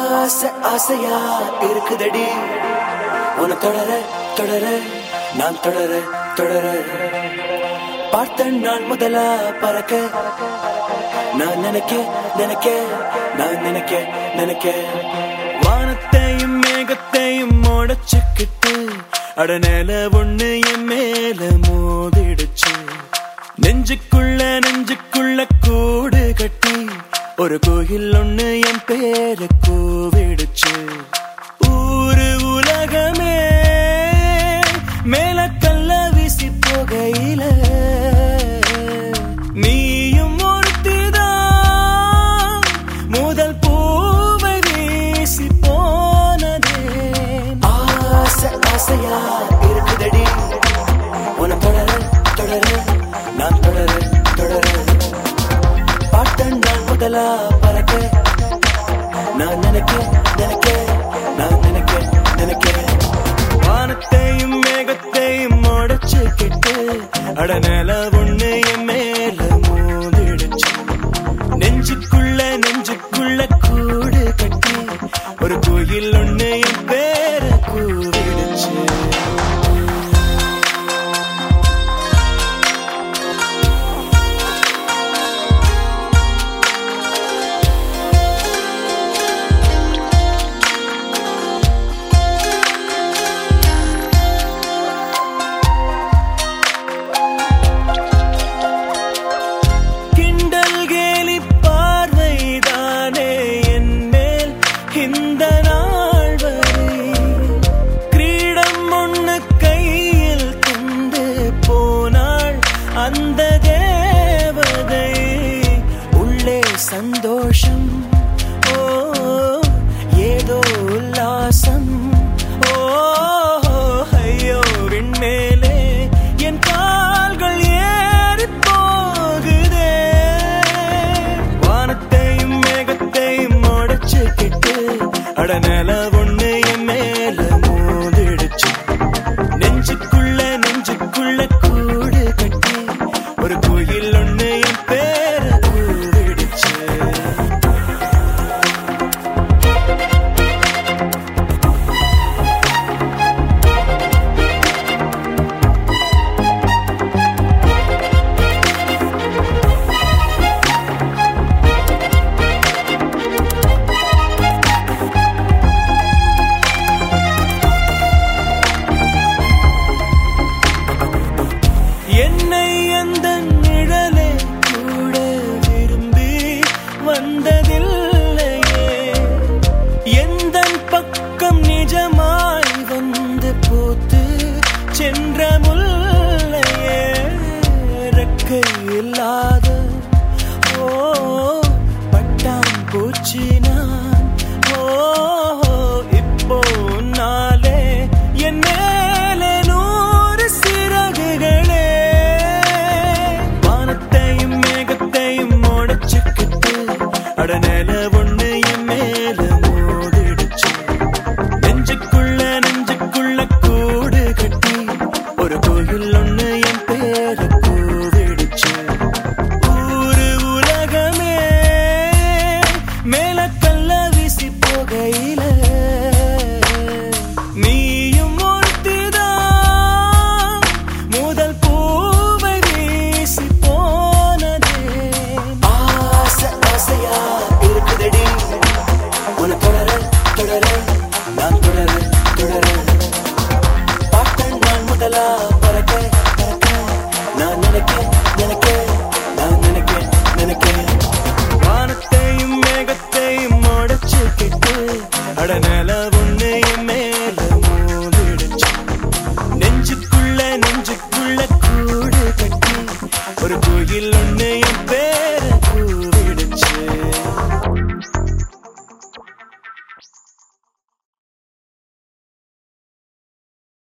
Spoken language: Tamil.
ஆசை ஆசையா இருக்குதடி உன தொடர தொடர நான் தொடர தொடர பார்த்த நாள் முதலா பறக்க நான் நினைக்க நினைக்க நான் நினைக்க நினைக்க வானத்தையும் மேகத்தையும் முடச்சுக்கிட்டு அடநேல ஒண்ணு என் மேல மோதிடுச்சு நெஞ்சுக்குள்ள நெஞ்சுக்குள்ள கூடு கட்டி ஒரு கோயில் ஒண்ணு என் பேர கூவிடுச்சு ஊரு உலகமே மேல கல்ல வீசி போகையில நீயும் ஒருத்திதான் முதல் பூவை வீசி போனதே ஆசை ஆசையா இருக்குதடி உன தொடர தொடர நான் தொடர தொடர பாட்டன் நான் முதலா பறக்க நான் நினைக்க நினைக்க நான் நினைக்க நினைக்க வானத்தையும் மேகத்தையும் முடச்சுக்கிட்டு அடநேல ஒண்ணு என் மேல மோதிடுச்சு நெஞ்சுக்குள்ள நெஞ்சுக்குள்ள கூடு கட்டி ஒரு கோயில் ஒண்ணு என் பேர கூவிடுச்சு கிண்டல் கேலி பார்வைதானே என் மேல் இந்த நாள் வரை கிரீடம் ஒண்ணு கையில் கொண்டு போனாள் அந்த தேவதை உள்ளே சந்தோஷம் ஓ ஏதோ உல்லாசம் ஓ ஐயோ விண்மேலே என் கால்கள் ஏறி போகுதே வானத்தையும் மேகத்தையும் முடச்சுக்கிட்டு அடநல ஒண்ணு என் மேல மோதிடுச்சு நெஞ்சுக்குள்ள நெஞ்சுக்குள்ள கூடு கட்டி ஒரு கோயில் ஒண்ணு என் பேர கூவிடுச்சு என்னை அந்த நிழலே கூட விரும்பி வந்ததில்லையே எந்த பக்கம் நிஜமாய் வந்து பூத்து சென்ற முல்லையே ரெக்கை இல்லாத ஓ பட்டாம் பூச்சி நான் ஓ இப்போ உன்னாலே என் மேலே நூறு சிறகுகளே வானத்தையும் மேகத்தையும் முடச்சுக்கிட்டு அடநேல ஒண்ணு என் மேல மோதிடுச்சு நெஞ்சுக்குள்ள நெஞ்சுக்குள்ள கூடு கட்டி ஒரு கோயில் ஒண்ணு என் பேர கூவிடுச்சு ஊரு உலகமே மேல கல்ல வீசி போகையில நீயும் ஒருத்திதான் முதல் பூவை வீசி போனதே ஆசை ஆசையா இருக்குதடி உன தொடர தொடர நான் தொடர தொடர பாட்டன் நான் முதலா பறக்க பறக்க நான் நினைக்க நினைக்க நான் நினைக்க நினைக்க வானத்தையும் மேகத்தையும் முடச்சுக்கிட்டு அடநல ஒண்ணு என் மேல மோதிடுச்சு நெஞ்சுக்குள்ள நெஞ்சுக்குள்ள கூடு கட்டி ஒரு கோயில் ஒண்ணு என்